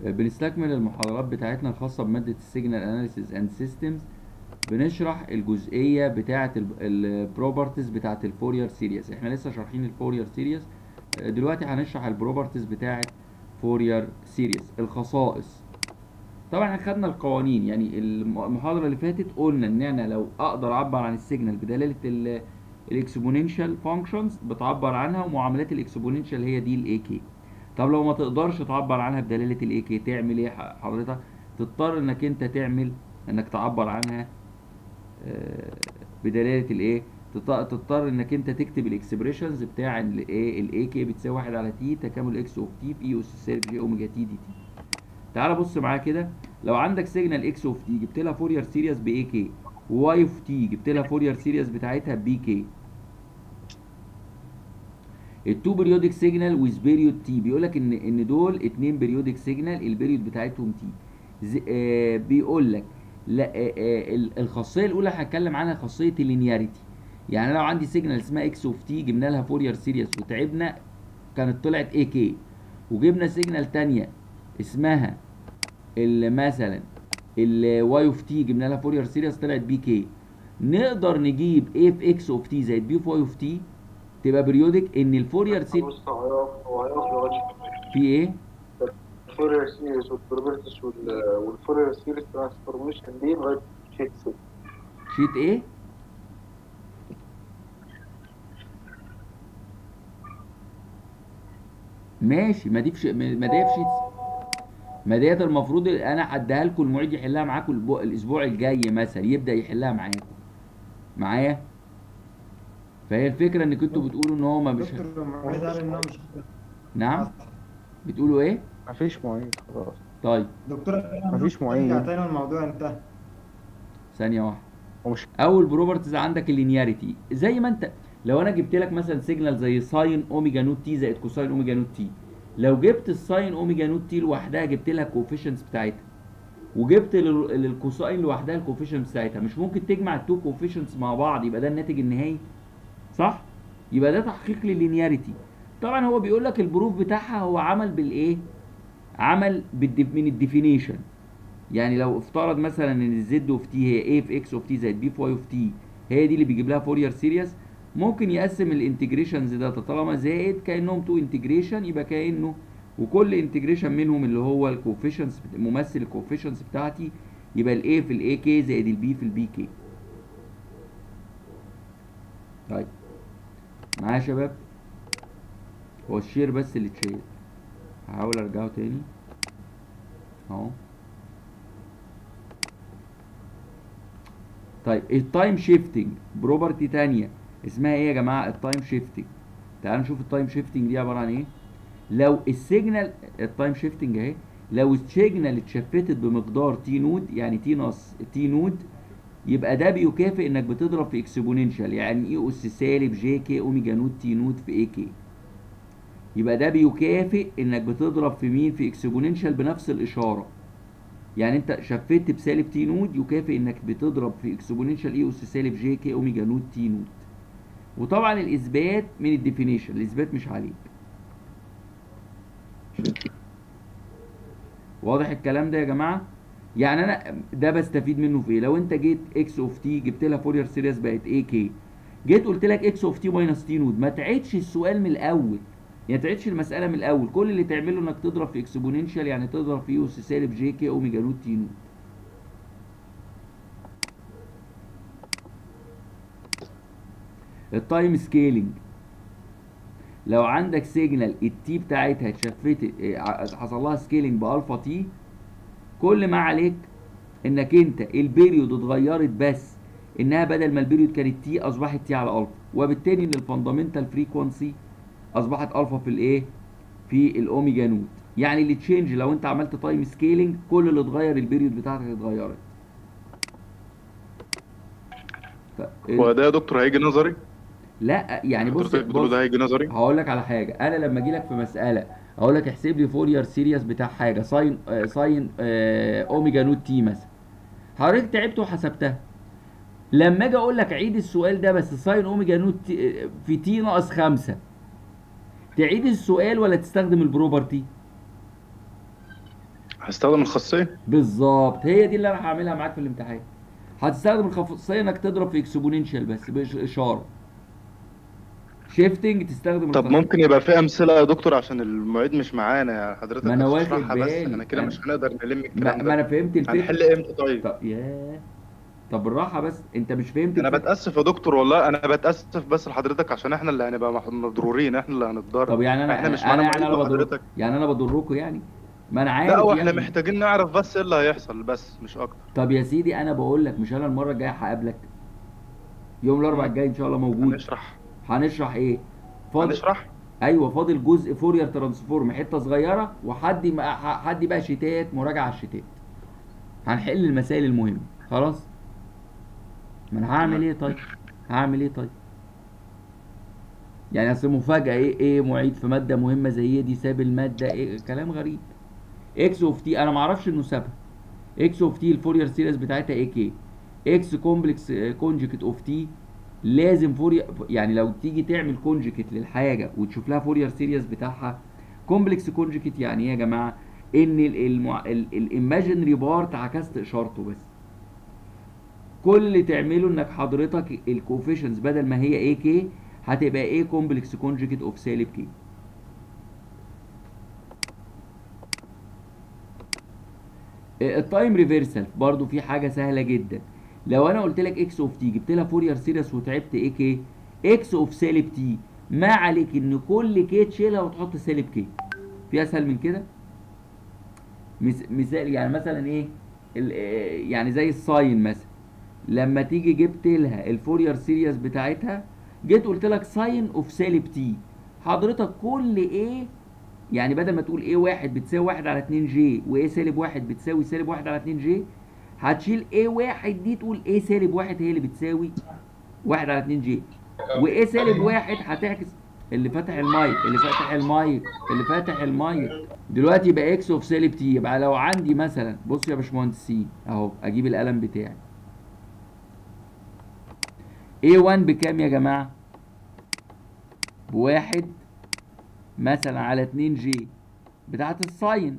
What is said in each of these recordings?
بنستكمل المحاضرات بتاعتنا الخاصة بمادة السيجنال اناليسيز اند سيستمز بنشرح الجزئية بتاعة البروبرتيز بتاعة الفورير سيريز احنا لسه شارحين الفورير سيريز دلوقتي هنشرح البروبرتيز بتاعة فورير سيريز الخصائص طبعا احنا خدنا القوانين يعني المحاضرة اللي فاتت قلنا ان انا لو اقدر اعبر عن السيجنال بدلالة الاكسبوننشال فانكشنز بتعبر عنها ومعاملات الاكسبوننشال هي دي الاي كي طب لو ما تقدرش تعبر عنها بدلاله الاي كي تعمل ايه حضرتك تضطر انك انت تعمل انك تعبر عنها بدلاله الايه تضطر انك انت تكتب الاكسبريشنز بتاع الايه الاي كي بتساوي 1 على تي تكامل اكس اوف تي في اي اس سالب جي اوميجا تي دي تي تعال بص معايا كده لو عندك سيجنال اكس اوف تي جبت لها فورير سيريز باي كي وواي اوف تي جبت لها فورير سيريز بتاعتها بي كي التو بريودك سيجنال ويز بيريود تي بيقول لك ان ان دول اتنين بريودك سيجنال البيريود بتاعتهم تي آه بيقول لك لا آه آه الخاصيه الاولى هتكلم عنها خاصيه اللينياريتي يعني لو عندي سيجنال اسمها اكس اوف تي جبنا لها فورير سيريس وتعبنا كانت طلعت اي كي وجبنا سيجنال ثانيه اسمها مثلا الواي اوف تي جبنا لها فورير سيريس طلعت بي كي نقدر نجيب ايه في اكس اوف تي زائد بي في واي اوف تي تبقى بريودك ان الفورير سيريز بص هيقف هو هيقف لغايه في ايه؟ الفورير سيريز والبروبرتيز والفورير سيريز ترانسفورميشن دي لغايه شيت 6 شيت ايه؟ ماشي ما دي في ش... ما دي في شيت ما ديت المفروض انا هديها لكم المعيد يحلها معاكم الاسبوع الجاي مثلا يبدا يحلها معاكم معايا فهي الفكره ان كنتوا بتقولوا ان هو ما مش نعم بتقولوا ايه مفيش معيد خلاص طيب دكتور مفيش معيد تاني الموضوع انتهى ثانيه واحده ومش اول بروبرتيز عندك اللينياريتي زي ما انت لو انا جبت لك مثلا سيجنال زي ساين اوميجا نوت تي زائد كوساين اوميجا نوت تي لو جبت الساين اوميجا نوت تي لوحدها جبت لها الكوفيشنتس بتاعتها وجبت للكوساين لوحدها الكوفيشنتس بتاعتها مش ممكن تجمع التو كوفيشنتس مع بعض يبقى ده الناتج النهائي صح يبقى ده تحقيق لللينياريتي طبعا هو بيقول لك البروف بتاعها هو عمل بالايه عمل بالدف من الديفينيشن يعني لو افترض مثلا ان الزد اوف تي هي ايه في اكس اوف تي زائد بي في واي اوف تي هي دي اللي بيجيب لها فورير سيريس ممكن يقسم الانتجريشنز ده طالما زائد كانهم تو انتجريشن يبقى كانه وكل انتجريشن منهم اللي هو الكوفيشنز ممثل الكوفيشنز بتاعتي يبقى الاي في الاي كي زائد البي في البي كي طيب معايا يا شباب هو الشير بس اللي اتشير هحاول ارجعه تاني اهو طيب التايم شيفتنج بروبرتي تانية اسمها ايه يا جماعه التايم شيفتنج تعالوا نشوف التايم شيفتنج دي عباره عن ايه لو السيجنال التايم شيفتنج اهي لو السيجنال اتشفتت بمقدار تي نود يعني تي ناقص تي نود يبقى ده بيكافئ انك بتضرب في اكسبوننشال يعني اي اس سالب جي كي اوميجا نوت تي نوت في اي كي يبقى ده بيكافئ انك بتضرب في مين في اكسبوننشال بنفس الاشاره يعني انت شفت بسالب تي نود يكافئ انك بتضرب في اكسبوننشال اي اس سالب جي كي اوميجا نوت تي نوت وطبعا الاثبات من الديفينيشن الاثبات مش عليك واضح الكلام ده يا جماعه يعني انا ده بستفيد منه في ايه لو انت جيت اكس اوف تي جبت لها فورير سيريس بقت اي كي جيت قلت لك اكس اوف تي ماينس تي نود ما تعيدش السؤال من الاول يعني تعيدش المساله من الاول كل اللي تعمله انك تضرب في اكسبوننشال يعني تضرب في يو سالب جي كي اوميجا نود تي نود التايم سكيلينج لو عندك سيجنال التي بتاعتها اتشفتت حصل لها سكيلينج بالفا تي كل ما عليك انك انت البيريود اتغيرت بس انها بدل ما البيريود كانت تي اصبحت تي على الفا وبالتالي ان الفاندامنتال فريكونسي اصبحت الفا في الايه في الاوميجا نوت يعني اللي تشينج لو انت عملت تايم سكيلينج كل اللي اتغير البيريود بتاعتك اتغيرت هو ده يا دكتور هيجي نظري لا يعني بص حضرتك بتقول ده هيجي نظري هقول لك على حاجه انا لما اجي لك في مساله اقول لك احسب لي فورير سيريس بتاع حاجه ساين آه ساين آه اوميجا نوت تي مثلا حضرتك تعبت وحسبتها لما اجي اقول لك عيد السؤال ده بس ساين اوميجا نوت تي في تي ناقص خمسة تعيد السؤال ولا تستخدم البروبرتي هستخدم الخاصيه بالظبط هي دي اللي انا هعملها معاك في الامتحان هتستخدم الخاصيه انك تضرب في اكسبوننشال بس باشاره شيفتنج تستخدم طب الخاصية. ممكن يبقى في امثله يا دكتور عشان المعيد مش معانا يا حضرتك ما أنا واخد هتشرحها بس بالي. انا كده أنا- مش هنقدر نلم ما, الكلام ما ده انا فهمت الفكره هنحل امتى طيب طب ياه طب بالراحه بس انت مش فهمت انا الفكرة. بتاسف يا دكتور والله انا بتاسف بس لحضرتك عشان احنا اللي هنبقى مح- مضرورين احنا اللي هنتضرر طب يعني انا احنا مش انا معانا يعني معيد انا بضر وحضرتك يعني انا بضركم يعني ما انا عارف لا واحنا يعني. محتاجين نعرف بس ايه اللي هيحصل بس مش اكتر طب يا سيدي انا بقول لك مش انا المره الجايه هقابلك يوم الاربعاء الجاي ان شاء الله موجود هنشرح هنشرح ايه فاضل هنشرح ايوه فاضل جزء فورير ترانسفورم حته صغيره وحد ما حد بقى شتات مراجعه على الشتات هنحل المسائل المهمه خلاص ما انا هعمل ايه طيب هعمل ايه طيب يعني اصل مفاجاه ايه ايه معيد في ماده مهمه زي دي ساب الماده ايه كلام غريب اكس اوف تي انا ما اعرفش انه سابها اكس اوف تي الفورير سيريز بتاعتها ايه كي اكس كومبلكس كونجكت اوف تي لازم فورير يعني لو تيجي تعمل كونجكت للحاجه وتشوف لها فورير سيريز بتاعها كومبلكس كونجكت يعني ايه يا جماعه ان الايماجينري بارت عكست اشارته بس كل اللي تعمله انك حضرتك الكوفيشنز بدل ما هي اي كي هتبقى ايه كومبلكس كونجكت اوف سالب كي التايم ريفرسال برضو في حاجه سهله جدا لو انا قلت لك اكس اوف تي جبت لها فورير سيريس وتعبت ايه كي اكس اوف سالب تي ما عليك ان كل كي تشيلها وتحط سالب كي في اسهل من كده مس- مثال يعني مثلا ايه ال- آه، يعني زي الساين مثلا لما تيجي جبت لها الفورير سيريس بتاعتها جيت قلت لك ساين اوف سالب تي حضرتك كل ايه يعني بدل ما تقول ايه واحد بتساوي واحد على 2 جي وايه سالب واحد بتساوي سالب واحد على 2 جي هتشيل ايه واحد دي تقول ايه سالب واحد هي اللي بتساوي واحد على 2 جي وايه سالب واحد هتعكس اللي فاتح المايك اللي فاتح المايك اللي فاتح المايك دلوقتي يبقى اكس اوف سالب تي يبقى لو عندي مثلا بص يا باشمهندسين اهو اجيب القلم بتاعي A1 بكام يا جماعه بواحد مثلا على 2 جي بتاعت الساين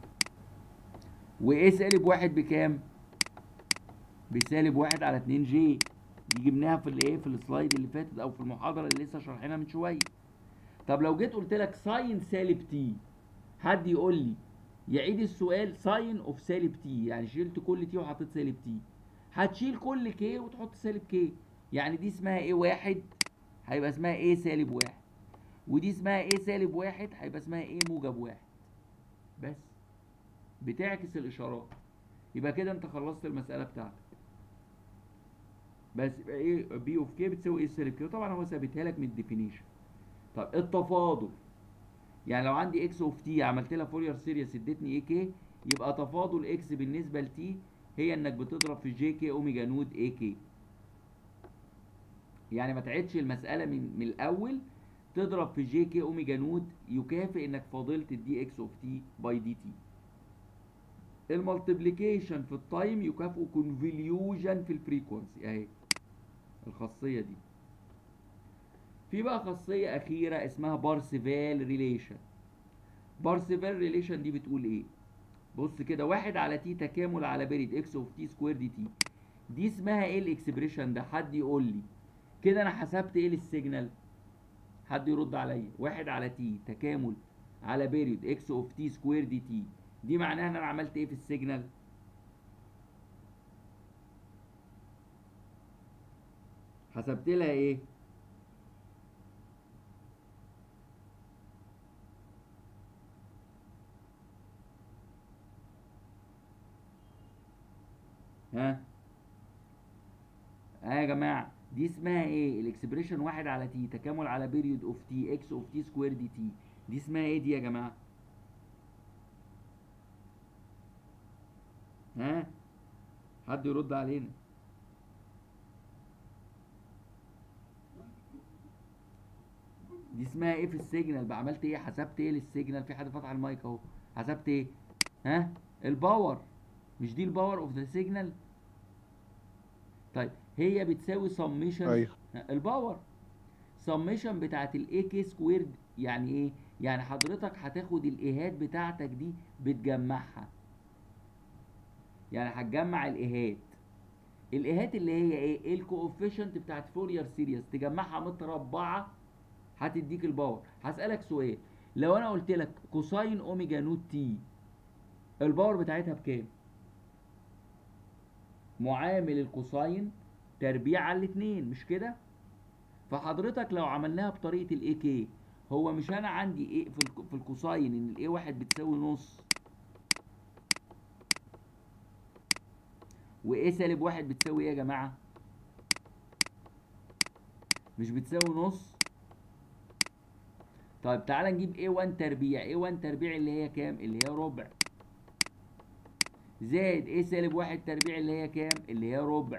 وايه سالب واحد بكام بسالب واحد على 2 جي دي جبناها في الايه في السلايد اللي فاتت او في المحاضره اللي لسه شارحينها من شويه طب لو جيت قلت لك ساين سالب تي حد يقول لي يعيد السؤال ساين اوف سالب تي يعني شلت كل تي وحطيت سالب تي هتشيل كل كي وتحط سالب كي يعني دي اسمها ايه واحد هيبقى اسمها ايه سالب واحد ودي اسمها ايه سالب واحد هيبقى اسمها ايه موجب واحد بس بتعكس الاشارات يبقى كده انت خلصت المساله بتاعتك بس يبقى ايه بي اوف كي بتساوي ايه سالب كي وطبعا هو ثابتها لك من الديفينيشن طب التفاضل يعني لو عندي اكس اوف تي عملت لها فورير سيريس ادتني ايه كي يبقى تفاضل اكس بالنسبه لتي هي انك بتضرب في جي كي اوميجا نود اي كي يعني ما تعيدش المساله من, من الاول تضرب في جي كي اوميجا نود يكافئ انك فاضلت الدي اكس اوف تي باي دي تي المالتيبليكيشن في التايم يكافئ كونفوليوجن في الفريكونسي اهي الخاصيه دي في بقى خاصيه اخيره اسمها بارسيفال ريليشن بارسيفال ريليشن دي بتقول ايه بص كده واحد على تي تكامل على بيريد اكس اوف تي سكوير دي تي دي اسمها ايه الاكسبريشن ده حد يقول لي كده انا حسبت ايه للسيجنال حد يرد عليا واحد على تي تكامل على بيريد اكس اوف تي سكوير دي تي دي معناها ان انا عملت ايه في السيجنال حسبت لها ايه ها ها يا جماعه دي اسمها ايه الاكسبريشن واحد على تي تكامل على بيريود اوف تي اكس اوف تي سكوير دي تي دي اسمها ايه دي يا جماعه ها حد يرد علينا دي اسمها ايه في السيجنال بقى عملت ايه حسبت ايه للسيجنال في حد فتح المايك اهو حسبت ايه ها الباور مش دي الباور اوف ذا سيجنال طيب هي بتساوي سميشن ايوه الباور سميشن بتاعت الاي كي سكويرد يعني ايه يعني حضرتك هتاخد الايهات بتاعتك دي بتجمعها يعني هتجمع الايهات الايهات اللي هي ايه الكوفيشنت بتاعت فورير سيريس تجمعها متربعه هتديك الباور هسالك سؤال لو انا قلت لك كوساين اوميجا نوت تي الباور بتاعتها بكام معامل الكوساين تربيع على الاتنين مش كده فحضرتك لو عملناها بطريقه الاي كي هو مش انا عندي ايه في الك- في الكوساين ان الاي واحد بتساوي نص وايه سالب واحد بتساوي ايه يا جماعه مش بتساوي نص طيب تعالى نجيب A1 تربيع A1 تربيع اللي هي كام اللي هي ربع زائد A سالب واحد تربيع اللي هي كام اللي هي ربع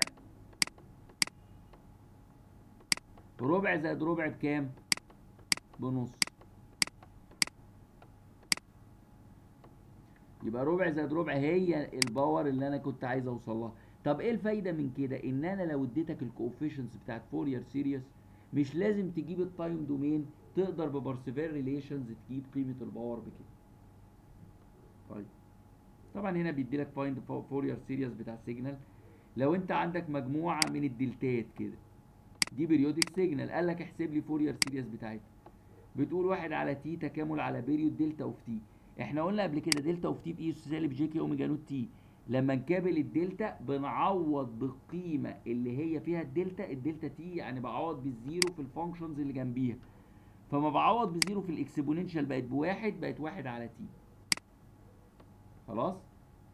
ربع زائد ربع بكام بنص يبقى ربع زائد ربع هي الباور اللي انا كنت عايز اوصل لها طب ايه الفايده من كده ان انا لو اديتك الكوفيشنز بتاعت فورير سيريس مش لازم تجيب التايم دومين تقدر ببارسيفير ريليشنز تجيب قيمه الباور بكده طيب طبعا هنا بيدي لك فايند فورير سيريس بتاع السيجنال لو انت عندك مجموعه من الدلتات كده دي بريودك سيجنال قال لك احسب لي فورير سيريس بتاعتها بتقول واحد على تي تكامل على بيريود دلتا اوف تي احنا قلنا قبل كده دلتا اوف تي في اي سالب جي كي اوميجا نوت تي لما نكابل الدلتا بنعوض بالقيمه اللي هي فيها الدلتا الدلتا تي يعني بعوض بالزيرو في الفانكشنز اللي جنبيها فما بعوض بزيرو في الاكسبوننشال بقت بواحد بقت واحد على تي خلاص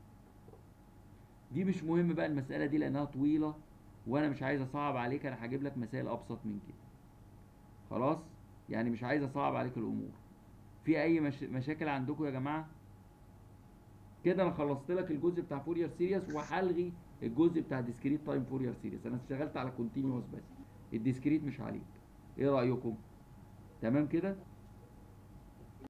دي مش مهم بقى المساله دي لانها طويله وانا مش عايز اصعب عليك انا هجيب لك مسائل ابسط من كده خلاص يعني مش عايز اصعب عليك الامور في اي مش... مشاكل عندكم يا جماعه كده انا خلصت لك الجزء بتاع فورير سيريس وهلغي الجزء بتاع ديسكريت تايم فورير سيريس انا اشتغلت على كونتينوس بس الديسكريت مش عليك ايه رايكم تمام كده